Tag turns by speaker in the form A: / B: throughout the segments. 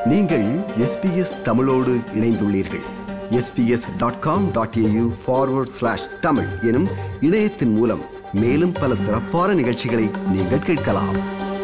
A: நீங்கள் எஸ்பிஎஸ் தமிழோடு இணைந்துள்ளீர்கள் SBS dot com dot AU forward slash Tamil எனும் இணையத்தின் மூலம் மேலும் பல சிறப்பான நிகழ்ச்சிகளை நீங்கள் கேட்கலாம்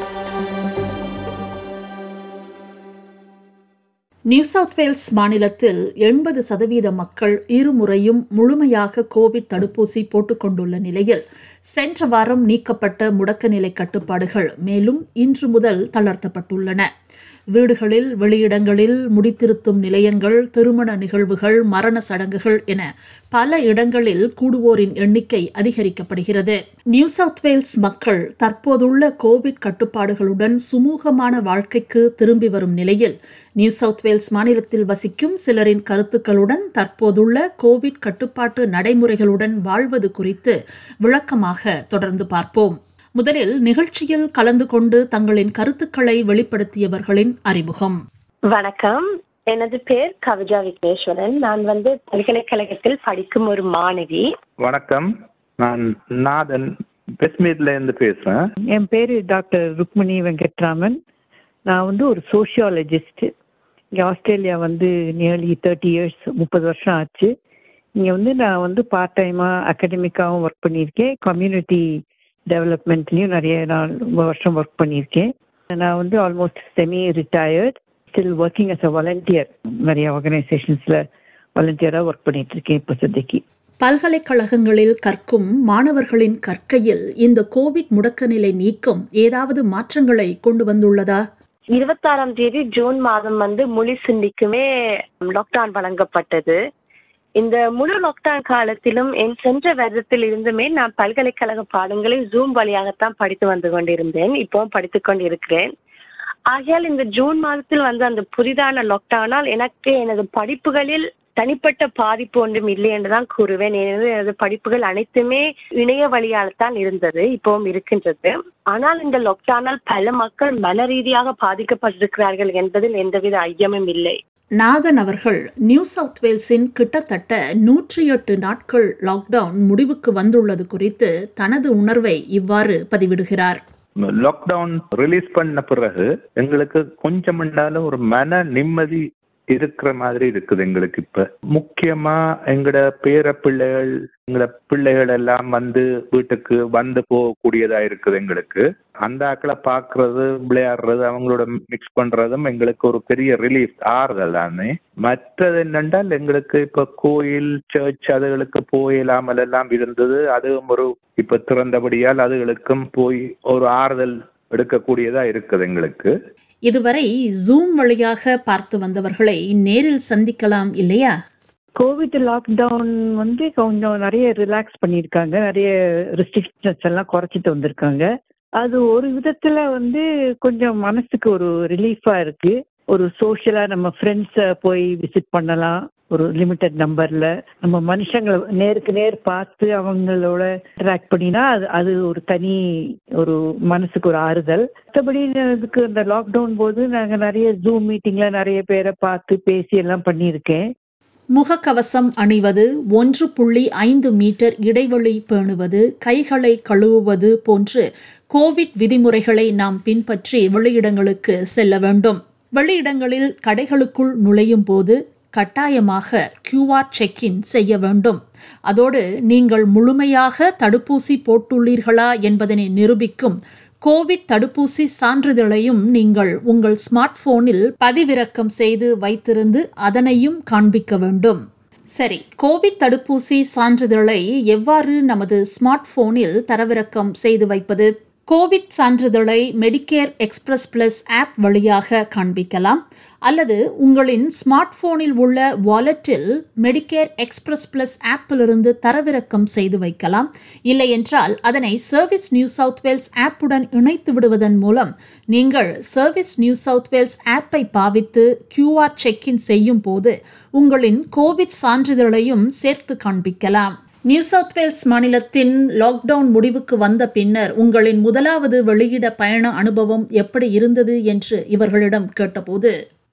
B: நியூ சவுத் வேல்ஸ் மாநிலத்தில் எண்பது சதவீத மக்கள் இருமுறையும் முழுமையாக கோவிட் தடுப்பூசி போட்டுக்கொண்டுள்ள நிலையில் சென்ற வாரம் நீக்கப்பட்ட முடக்கநிலை கட்டுப்பாடுகள் மேலும் இன்று முதல் தளர்த்தப்பட்டுள்ளன வீடுகளில் வெளியிடங்களில் முடித்திருத்தும் நிலையங்கள் திருமண நிகழ்வுகள் மரண சடங்குகள் என பல இடங்களில் கூடுவோரின் எண்ணிக்கை அதிகரிக்கப்படுகிறது நியூ சவுத் வேல்ஸ் மக்கள் தற்போதுள்ள கோவிட் கட்டுப்பாடுகளுடன் சுமூகமான வாழ்க்கைக்கு திரும்பி வரும் நிலையில் நியூ சவுத் வேல்ஸ் மாநிலத்தில் வசிக்கும் சிலரின் கருத்துக்களுடன் தற்போதுள்ள கோவிட் கட்டுப்பாட்டு நடைமுறைகளுடன் வாழ்வது குறித்து விளக்கமாக தொடர்ந்து பார்ப்போம் முதலில் நிகழ்ச்சியில் கலந்து கொண்டு தங்களின் கருத்துக்களை வெளிப்படுத்தியவர்களின் அறிமுகம்
C: வணக்கம் எனது பேர் கவிஜா விக்னேஸ்வரன் நான் வந்து பல்கலைக்கழகத்தில் படிக்கும் ஒரு மாணவி
D: வணக்கம் நான் நாதன் பெஸ்மீட்ல இருந்து பேசுறேன்
E: என் பேர் டாக்டர் ருக்மணி வெங்கட்ராமன் நான் வந்து ஒரு சோஷியாலஜிஸ்ட் இங்கே ஆஸ்திரேலியா வந்து நியர்லி தேர்ட்டி இயர்ஸ் முப்பது வருஷம் ஆச்சு இங்கே வந்து நான் வந்து பார்ட் டைமாக அகடமிக்காகவும் ஒர்க் பண்ணியிருக்கேன் கம்யூனிட்டி டெவலப்மெண்ட்லேயும் நிறைய நான் ரொம்ப வருஷம் ஒர்க் பண்ணியிருக்கேன் நான் வந்து almost semi retired still working as a volunteer நிறைய ஆர்கனைசேஷன்ஸில் வாலண்டியராக ஒர்க் பண்ணிட்டு இருக்கேன் இப்போ சந்தைக்கு
B: பல்கலைக்கழகங்களில் கற்கும் மாணவர்களின் கற்கையில் இந்த கோவிட் முடக்கநிலை நீக்கம் ஏதாவது மாற்றங்களை கொண்டு வந்துள்ளதா
C: இருபத்தாறாம் தேதி ஜூன் மாதம் வந்து முழு சிண்டிக்குமே லாக்டவுன் வழங்கப்பட்டது இந்த முழு லாக்டவுன் காலத்திலும் என் சென்ற வருடத்தில் இருந்துமே நான் பல்கலைக்கழக பாடங்களை ஜூம் வழியாகத்தான் படித்து வந்து கொண்டிருந்தேன் இப்பவும் படித்துக் கொண்டிருக்கிறேன் ஆகையால் இந்த ஜூன் மாதத்தில் வந்து அந்த புதிதான லாக்டவுனால் எனக்கு எனது படிப்புகளில் தனிப்பட்ட பாதிப்பு ஒன்றும் இல்லை என்றுதான் கூறுவேன் எனது எனது படிப்புகள் அனைத்துமே இணைய வழியால் தான் இருந்தது இப்பவும் இருக்கின்றது ஆனால் இந்த லாக்டவுனால் பல மக்கள் மன ரீதியாக பாதிக்கப்பட்டிருக்கிறார்கள் என்பதில் எந்தவித ஐயமும் இல்லை
B: நாதன் அவர்கள் நியூ சவுத் வேல்ஸின் கிட்டத்தட்ட நூற்றி எட்டு நாட்கள் லாக்டவுன் முடிவுக்கு வந்துள்ளது குறித்து தனது உணர்வை இவ்வாறு பதிவிடுகிறார்
D: லாக்டவுன் ரிலீஸ் பண்ண பிறகு எங்களுக்கு கொஞ்சம் ஒரு மன நிம்மதி இருக்கிற மாதிரி இருக்குது எங்களுக்கு இப்ப முக்கியமா எங்கட பேர பிள்ளைகள் எங்கட பிள்ளைகள் எல்லாம் வந்து வீட்டுக்கு வந்து போகக்கூடியதா இருக்குது எங்களுக்கு அந்த ஆக்களை பாக்குறது விளையாடுறது அவங்களோட மிக்ஸ் பண்றதும் எங்களுக்கு ஒரு பெரிய ரிலீஃப் ஆறுதல் தானே மற்றது என்னென்றால் எங்களுக்கு இப்ப கோயில் சர்ச் அதுகளுக்கு போயிடாமல் எல்லாம் இருந்தது அதுவும் ஒரு இப்ப திறந்தபடியால் அதுகளுக்கும் போய் ஒரு ஆறுதல் எடுக்கக்கூடியதா இருக்குது எங்களுக்கு
B: இதுவரை ஜூம் வழியாக பார்த்து வந்தவர்களை நேரில் சந்திக்கலாம் இல்லையா
E: கோவிட் லாக்டவுன் வந்து கொஞ்சம் நிறைய ரிலாக்ஸ் பண்ணியிருக்காங்க நிறைய ரெஸ்ட்ரிக்ஷன்ஸ் எல்லாம் குறைச்சிட்டு வந்திருக்காங்க அது ஒரு விதத்துல வந்து கொஞ்சம் மனசுக்கு ஒரு ரிலீஃபா இருக்கு ஒரு சோஷியலா நம்ம ஃப்ரெண்ட்ஸை போய் விசிட் பண்ணலாம் ஒரு லிமிட்டட் நம்பர்ல நம்ம மனுஷங்களை நேருக்கு நேர் பார்த்து அவங்களோட இன்டராக்ட் பண்ணினா அது அது ஒரு தனி ஒரு மனசுக்கு ஒரு ஆறுதல் மற்றபடி இதுக்கு இந்த லாக்டவுன் போது நாங்கள் நிறைய ஜூம் மீட்டிங்ல நிறைய பேரை பார்த்து பேசி எல்லாம் பண்ணியிருக்கேன்
B: முகக்கவசம் அணிவது ஒன்று புள்ளி ஐந்து மீட்டர் இடைவெளி பேணுவது கைகளை கழுவுவது போன்று கோவிட் விதிமுறைகளை நாம் பின்பற்றி வெளியிடங்களுக்கு செல்ல வேண்டும் வெளியிடங்களில் கடைகளுக்குள் நுழையும் போது கட்டாயமாக கியூஆர் செக்இன் செய்ய வேண்டும் அதோடு நீங்கள் முழுமையாக தடுப்பூசி போட்டுள்ளீர்களா என்பதனை நிரூபிக்கும் கோவிட் தடுப்பூசி சான்றிதழையும் நீங்கள் உங்கள் ஸ்மார்ட் போனில் பதிவிறக்கம் செய்து வைத்திருந்து அதனையும் காண்பிக்க வேண்டும் சரி கோவிட் தடுப்பூசி சான்றிதழை எவ்வாறு நமது ஸ்மார்ட் போனில் தரவிறக்கம் செய்து வைப்பது கோவிட் சான்றிதழை மெடிக்கேர் எக்ஸ்பிரஸ் பிளஸ் ஆப் வழியாக காண்பிக்கலாம் அல்லது உங்களின் ஸ்மார்ட் போனில் உள்ள வாலெட்டில் மெடிக்கேர் எக்ஸ்பிரஸ் பிளஸ் ஆப்பிலிருந்து தரவிறக்கம் செய்து வைக்கலாம் இல்லை என்றால் அதனை சர்வீஸ் நியூ சவுத் வேல்ஸ் ஆப்புடன் இணைத்து விடுவதன் மூலம் நீங்கள் சர்வீஸ் நியூ சவுத் வேல்ஸ் ஆப்பை பாவித்து கியூஆர் செக்இன் செய்யும் போது உங்களின் கோவிட் சான்றிதழையும் சேர்த்து காண்பிக்கலாம் நியூ சவுத் வேல்ஸ் மாநிலத்தின் லாக்டவுன் முடிவுக்கு வந்த பின்னர் உங்களின் முதலாவது வெளியிட பயண அனுபவம் எப்படி இருந்தது என்று இவர்களிடம் கேட்டபோது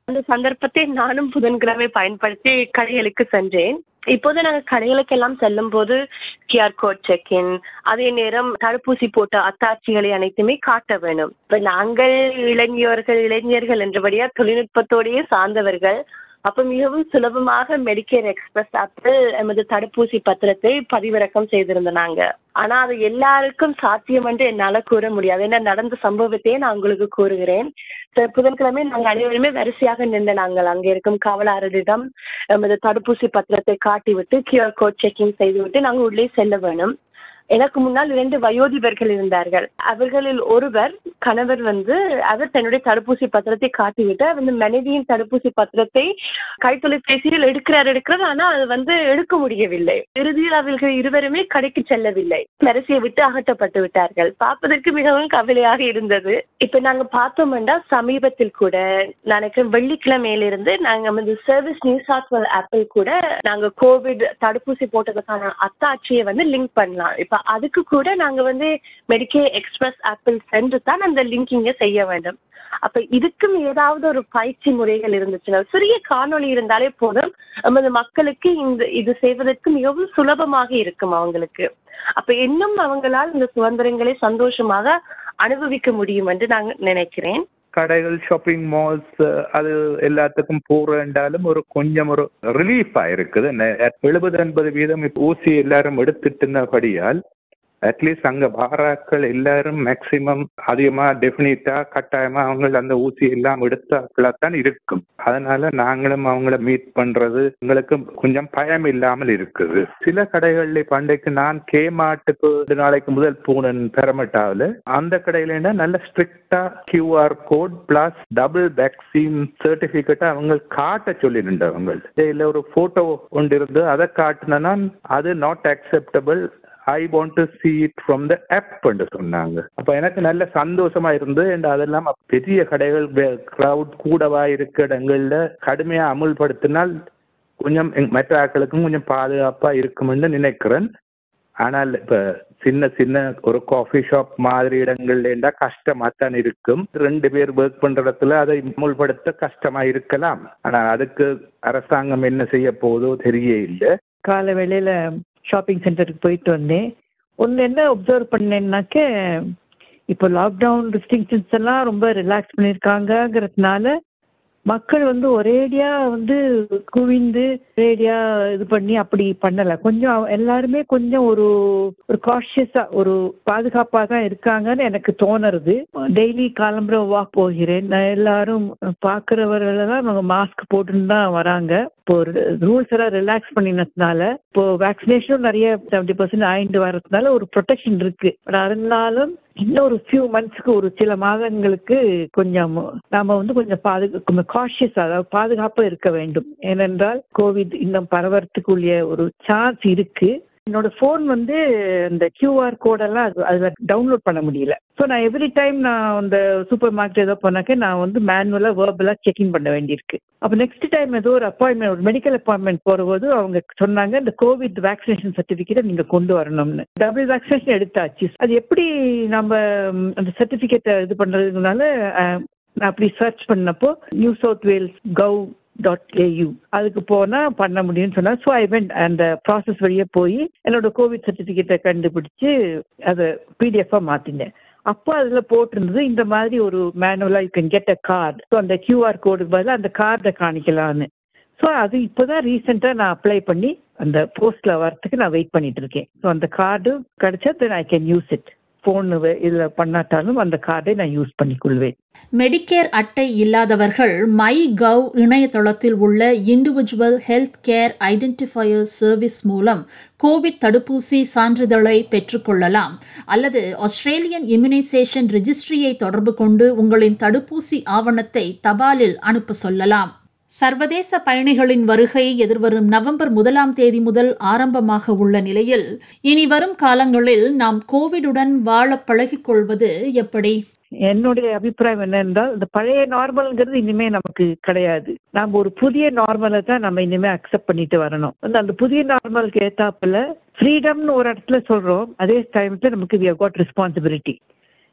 C: அந்த சந்தர்ப்பத்தை நானும் புதன்கிழமை பயன்படுத்தி கடைகளுக்கு சென்றேன் இப்போது நாங்கள் கடைகளுக்கு எல்லாம் செல்லும் போது கியூஆர் கோட் செக்இன் அதே நேரம் தடுப்பூசி போட்ட அத்தாட்சிகளை அனைத்துமே காட்ட வேணும் இப்ப நாங்கள் இளைஞர்கள் இளைஞர்கள் என்றபடியா தொழில்நுட்பத்தோடையே சார்ந்தவர்கள் அப்ப மிகவும் சுலபமாக மெடிக்கேர் எக்ஸ்பிரஸ் ஆப்பில் எமது தடுப்பூசி பத்திரத்தை பதிவிறக்கம் செய்திருந்தோம் நாங்க ஆனா அது எல்லாருக்கும் சாத்தியம் என்று என்னால கூற முடியாது ஏன்னா நடந்த சம்பவத்தையே நான் உங்களுக்கு கூறுகிறேன் ச- புதன்கிழமை நாங்கள் அனைவருமே வரிசையாக நின்று நாங்கள் அங்கே இருக்கும் காவலாளரிடம் எமது தடுப்பூசி பத்திரத்தை காட்டிவிட்டு கியூஆர் கோட் செக்கிங் செய்துவிட்டு நாங்கள் உள்ளே செல்ல வேணும் எனக்கு முன்னால் இரண்டு வயோதிபர்கள் இருந்தார்கள் அவர்களில் ஒருவர் கணவர் வந்து அவர் தன்னுடைய தடுப்பூசி பத்திரத்தை காட்டிவிட்டு அவர் வந்து மனைவியின் தடுப்பூசி பத்திரத்தை கைத்தொலைபேசியில் எடுக்கிறார் எடுக்கிறார் ஆனா அது வந்து எடுக்க முடியவில்லை இறுதியில் அவர்கள் இருவருமே கடைக்கு செல்லவில்லை வரிசையை விட்டு அகற்றப்பட்டு விட்டார்கள் பார்ப்பதற்கு மிகவும் கவலையாக இருந்தது இப்ப நாங்க பார்த்தோம்னா சமீபத்தில் கூட நினைக்கிற வெள்ளிக்கிழமையிலிருந்து நாங்க வந்து சர்வீஸ் நியூ சவுத் வேல் ஆப்பிள் கூட நாங்க கோவிட் தடுப்பூசி போட்டதுக்கான அத்தாட்சியை வந்து லிங்க் பண்ணலாம் இப்ப அதுக்கு கூட நாங்க வந்து மெடிக்கே எக்ஸ்பிரஸ் ஆப்பிள் சென்று தான் அந்த லிங்கிங்க செய்ய வேண்டும் அப்ப இதுக்கும் ஏதாவது ஒரு பயிற்சி முறைகள் இருந்துச்சுன்னா சிறிய காணொளி இருந்தாலே போதும் நமது மக்களுக்கு இந்த இது செய்வதற்கு மிகவும் சுலபமாக இருக்கும் அவங்களுக்கு அப்ப இன்னும் அவங்களால் இந்த சுதந்திரங்களை சந்தோஷமாக அனுபவிக்க முடியும் என்று நான் நினைக்கிறேன்
D: கடைகள் ஷாப்பிங் மால்ஸ் அது எல்லாத்துக்கும் போறேன்டாலும் ஒரு கொஞ்சம் ஒரு ரிலீஃபா இருக்குது எழுபது எண்பது வீதம் இப்ப ஊசி எல்லாரும் எடுத்துட்டுனபடியால் அட்லீஸ்ட் அங்க பாராக்கள் எல்லாரும் மேக்சிமம் அதிகமா டெஃபினிட்டா கட்டாயமா அவங்க அந்த ஊசி எல்லாம் எடுத்தாக்களா தான் இருக்கும் அதனால நாங்களும் அவங்கள மீட் பண்றது எங்களுக்கு கொஞ்சம் பயம் இல்லாமல் இருக்குது சில கடைகள்ல பண்டைக்கு நான் கே மாட்டுக்கு ரெண்டு நாளைக்கு முதல் போனேன் பெரமட்டாவில் அந்த கடையில நல்ல ஸ்ட்ரிக்டா QR code plus double vaccine certificate அவங்க காட்ட சொல்லியிருந்தவங்க இல்ல ஒரு போட்டோ ஒன்று இருந்து அதை காட்டினா அது not acceptable I want to see it from the app என்று சொன்னாங்க அப்ப எனக்கு நல்ல சந்தோஷமா இருந்து and அதெல்லாம் பெரிய கடைகள் கிரவுட் கூடவா இருக்க இடங்கள்ல கடுமையா அமுல்படுத்தினால் கொஞ்சம் எங்க- மற்ற ஆட்களுக்கும் கொஞ்சம் பாதுகாப்பா இருக்கும்னு நினைக்கிறேன் ஆனால் இப்ப சின்ன சின்ன ஒரு காஃபி ஷாப் மாதிரி இடங்கள்ல இருந்தா கஷ்டமா தான் இருக்கும் ரெண்டு பேர் ஒர்க் பண்ற இடத்துல அதை அமுல்படுத்த கஷ்டமா இருக்கலாம் ஆனா அதுக்கு அரசாங்கம் என்ன செய்ய போதோ தெரிய இல்லை
E: காலை வேளையில ஷாப்பிங் சென்டருக்கு போயிட்டு வந்தேன் ஒன்று என்ன ஒப்சர்வ் பண்ணேன்னாக்க இப்போ லாக்டவுன் ரெஸ்ட்ரிக்ஷன்ஸ் எல்லாம் ரொம்ப ரிலாக்ஸ் பண்ணியிருக்காங்கங்கிறதுனால மக்கள் வந்து ஒரேடியா வந்து குவிந்து ஒரேடியா இது பண்ணி அப்படி பண்ணல கொஞ்சம் அவ- எல்லாருமே கொஞ்சம் ஒரு ஒரு காஷியஸா ஒரு பாதுகாப்பா தான் இருக்காங்கன்னு எனக்கு தோணுறது டெய்லி காலம்புற வாக் போகிறேன் நான் எல்லாரும் பாக்குறவர்கள் எல்லாம் அவங்க மாஸ்க் போட்டுன்னு தான் வராங்க இப்போ ரூல்ஸ் எல்லாம் ரிலாக்ஸ் பண்ணினதுனால இப்போ வேக்சினேஷனும் நிறைய செவன்டி பர்சன்ட் ஆயிட்டு வர்றதுனால ஒரு ப்ரொடெக்ஷன் இருக்கு பட் இருந்தாலும் இன்னும் ஒரு ஃபியூ மந்த்ஸ்க்கு ஒரு சில மாதங்களுக்கு கொஞ்சம் நாம வந்து கொஞ்சம் பாதுகா காஷியஸ் அதாவது பாதுகாப்பா இருக்க வேண்டும் ஏனென்றால் கோவிட் இன்னும் பரவறதுக்குரிய ஒரு சான்ஸ் இருக்கு என்னோட ஃபோன் வந்து இந்த கியூஆர் கோடெல்லாம் அது அதில் டவுன்லோட் பண்ண முடியல ஸோ நான் எவ்ரி டைம் நான் அந்த சூப்பர் மார்க்கெட் ஏதோ போனாக்க நான் வந்து மேனுவலாக வேர்பலாக செக்இன் பண்ண வேண்டியிருக்கு அப்போ நெக்ஸ்ட் டைம் ஏதோ ஒரு அப்பாயின்மெண்ட் ஒரு மெடிக்கல் அப்பாயின்மெண்ட் போகும்போது அவங்க சொன்னாங்க இந்த கோவிட் வேக்சினேஷன் சர்டிஃபிகேட்டை நீங்கள் கொண்டு வரணும்னு டபுள் வேக்சினேஷன் எடுத்தாச்சு அது எப்படி நம்ம ம், அந்த சர்டிஃபிகேட்டை இது பண்ணுறதுனால நான் அப்படி சர்ச் பண்ணப்போ New South Wales gov dot A அதுக்கு போனா பண்ண முடியும்னு சொன்னா ஸோ ஐ வெண்ட் அந்த ப்ராசஸ் வழியே போய் என்னோட கோவிட் சர்டிஃபிகேட்டை கண்டுபிடிச்சு அதை பிடிஎஃபாக மாத்தினேன் அப்போ அதில் போட்டிருந்தது இந்த மாதிரி ஒரு மேனுவலாக you can get a card so அந்த கியூஆர் கோடுக்கு பதிலாக அந்த கார்டை காணிக்கலான்னு ஸோ அது இப்போதான் ரீசெண்டாக நான் அப்ளை பண்ணி அந்த போஸ்ட்ல வரத்துக்கு நான் வெயிட் பண்ணிட்டு இருக்கேன் ஸோ அந்த கார்டு கிடைச்சா then I can use it phone இதில் பண்ணாட்டாலும் அந்த கார்டை நான் யூஸ் பண்ணிக்கொள்வேன்
B: மெடிக்கேர் அட்டை இல்லாதவர்கள் மை கவ் இணையதளத்தில் உள்ள individual health care identifier service மூலம் கோவிட் தடுப்பூசி சான்றிதழை பெற்றுக்கொள்ளலாம் அல்லது ஆஸ்திரேலியன் இம்யூனைசேஷன் ரெஜிஸ்ட்ரியை தொடர்பு கொண்டு உங்களின் தடுப்பூசி ஆவணத்தை தபாலில் அனுப்ப சொல்லலாம் சர்வதேச பயணிகளின் வருகை எதிர்வரும் நவம்பர் முதலாம் தேதி முதல் ஆரம்பமாக உள்ள நிலையில் இனி வரும் காலங்களில் நாம் கோவிடுடன் வாழ பழகிக் கொள்வது எப்படி
E: என்னுடைய அபிப்பிராயம் என்னென்றால் இந்த பழைய நார்மல்ங்கிறது இனிமே நமக்கு கிடையாது நாம ஒரு புதிய நார்மலை தான் நம்ம இனிமே அக்செப்ட் பண்ணிட்டு வரணும் வந்து அந்த புதிய நார்மலுக்கு ஏத்தாப்புல ஃப்ரீடம்னு ஒரு இடத்துல சொல்றோம் அதே டைம்ல நமக்கு வி காட் ரெஸ்பான்சிபிலிட்டி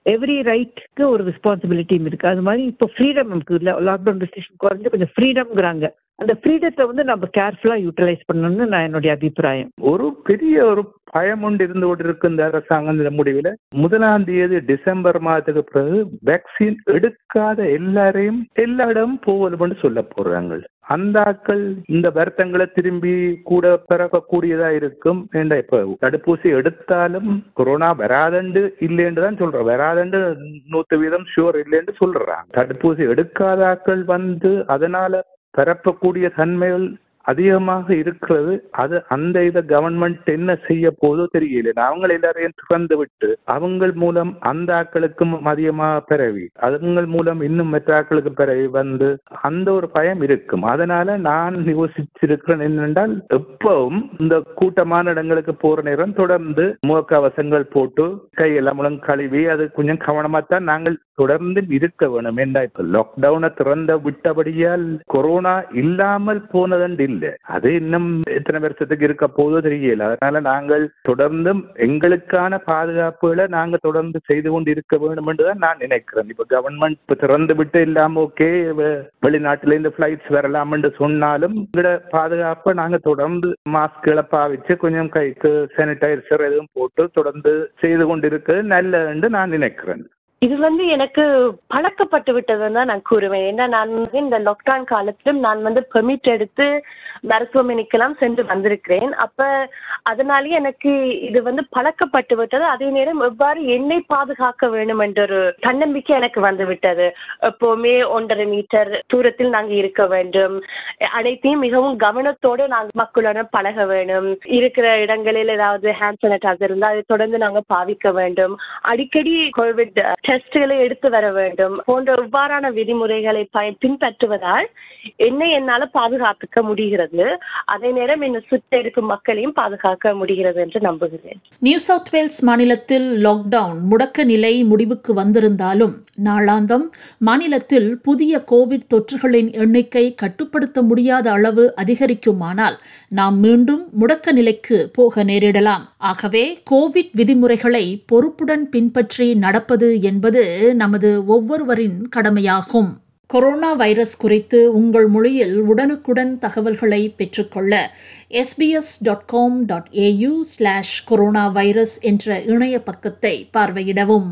E: எவ்ரி ரைட்க்கு ஒரு ரெஸ்பான்சிபிலிட்டியும் இருக்கு அது மாதிரி இப்போ ஃப்ரீடம் நமக்கு லாக்டவுன் ரெஸ்ட்ரிக்ஷன் குறைஞ்சு கொஞ்சம் ஃப்ரீடம்ங்கிறாங்க அந்த ஃப்ரீடத்தை வந்து நம்ம கேர்ஃபுல்லா யூட்டிலைஸ் பண்ணணும்னு நான் என்னுடைய அபிப்பிராயம்
D: ஒரு பெரிய ஒரு பயம் ஒன்று இருந்து கொண்டு இருக்கு இந்த அரசாங்கம் இந்த முடிவில் முதலாம் தேதி டிசம்பர் மாதத்துக்கு பிறகு வேக்சின் எடுக்காத எல்லாரையும் எல்லா இடமும் போவதுன்னு சொல்ல போறாங்க அந்த ஆட்கள் இந்த வருத்தங்களை திரும்பி கூட பிறக்கக்கூடியதா இருக்கும் ஏண்டா இப்ப தடுப்பூசி எடுத்தாலும் கொரோனா வராதண்டு இல்லைன்னு தான் சொல்றோம் வராதண்டு நூத்து வீதம் ஷுவர் இல்லைன்னு சொல்றாங்க தடுப்பூசி எடுக்காத ஆட்கள் வந்து அதனால பரப்பக்கூடிய தன்மைகள் அதிகமாக இருக்கிறது அது அந்த இதை கவர்மெண்ட் என்ன செய்ய போதோ தெரியல அவங்க எல்லாரையும் திறந்து விட்டு அவங்க மூலம் அந்த ஆட்களுக்கும் அதிகமாக பரவி அதுங்கள் மூலம் இன்னும் மற்ற ஆட்களுக்கு பரவி வந்து அந்த ஒரு பயம் இருக்கும் அதனால நான் யோசிச்சிருக்கிறேன் என்னென்றால் எப்பவும் இந்த கூட்டமான இடங்களுக்கு போற நேரம் தொடர்ந்து முகக்கவசங்கள் போட்டு கையெல்லாம் மூலம் கழுவி அது கொஞ்சம் கவனமா தான் நாங்கள் தொடர்ந்து இருக்க வேணும் ஏண்டா இப்ப லாக்டவுனை திறந்த விட்டபடியால் கொரோனா இல்லாமல் போனதண்டு இல்லை அது இன்னும் எத்தனை வருஷத்துக்கு இருக்க போதோ தெரியல அதனால நாங்கள் தொடர்ந்தும் எங்களுக்கான பாதுகாப்புகளை நாங்க தொடர்ந்து செய்து கொண்டு இருக்க வேண்டும் என்றுதான் நான் நினைக்கிறேன் இப்ப கவர்மெண்ட் இப்ப திறந்து விட்டு இல்லாம ஓகே வெளிநாட்டுல இருந்து பிளைட்ஸ் வரலாம் என்று சொன்னாலும் எங்களோட பாதுகாப்பை நாங்க தொடர்ந்து மாஸ்களை பாவிச்சு கொஞ்சம் கைக்கு சானிடைசர் எதுவும் போட்டு தொடர்ந்து செய்து கொண்டிருக்கிறது நல்லது நான் நினைக்கிறேன்
C: இது வந்து எனக்கு பழக்கப்பட்டு விட்டதுன்னு தான் நான் கூறுவேன் ஏன்னா நான் வந்து இந்த லாக்டவுன் காலத்திலும் நான் வந்து பெர்மிட் எடுத்து மருத்துவமனைக்கெல்லாம் சென்று வந்திருக்கிறேன் அப்ப அதனாலேயே எனக்கு இது வந்து பழக்கப்பட்டு விட்டது அதே நேரம் எவ்வாறு என்னை பாதுகாக்க வேண்டும் என்ற ஒரு தன்னம்பிக்கை எனக்கு வந்து விட்டது எப்பவுமே ஒன்றரை மீட்டர் தூரத்தில் நாங்க இருக்க வேண்டும் அனைத்தையும் மிகவும் கவனத்தோடு நாங்கள் மக்களுடன் பழக வேண்டும் இருக்கிற இடங்களில் ஏதாவது ஹேண்ட் சானிடைசர் இருந்தால் அதை தொடர்ந்து நாங்க பாவிக்க வேண்டும் அடிக்கடி கோவிட் டெஸ்ட்களை எடுத்து வர வேண்டும் போன்ற இவ்வாறான விதிமுறைகளை பய- பின்பற்றுவதால் என்னை என்னால பாதுகாத்துக்க முடிகிறது அதே நேரம் என்னை சுற்றி இருக்கும் மக்களையும் பாதுகாக்க முடிகிறது என்று நம்புகிறேன்
B: நியூ சவுத் வேல்ஸ் மாநிலத்தில் லாக்டவுன் முடக்க நிலை முடிவுக்கு வந்திருந்தாலும் நாளாந்தம் மாநிலத்தில் புதிய கோவிட் தொற்றுகளின் எண்ணிக்கை கட்டுப்படுத்த முடியாத அளவு அதிகரிக்குமானால் நாம் மீண்டும் முடக்க நிலைக்கு போக நேரிடலாம் ஆகவே கோவிட் விதிமுறைகளை பொறுப்புடன் பின்பற்றி நடப்பது என்பது நமது ஒவ்வொருவரின் கடமையாகும் கொரோனா வைரஸ் குறித்து உங்கள் மொழியில் உடனுக்குடன் தகவல்களை பெற்றுக்கொள்ள SBS dot com dot AU slash corona virus என்ற இணைய பக்கத்தை பார்வையிடவும்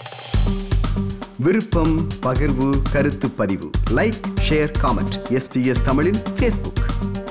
A: விருப்பம் பகிர்வு கருத்து பதிவு லைக் ஷேர் காமெண்ட் எஸ்பிஎஸ் தமிழின் ஃபேஸ்புக்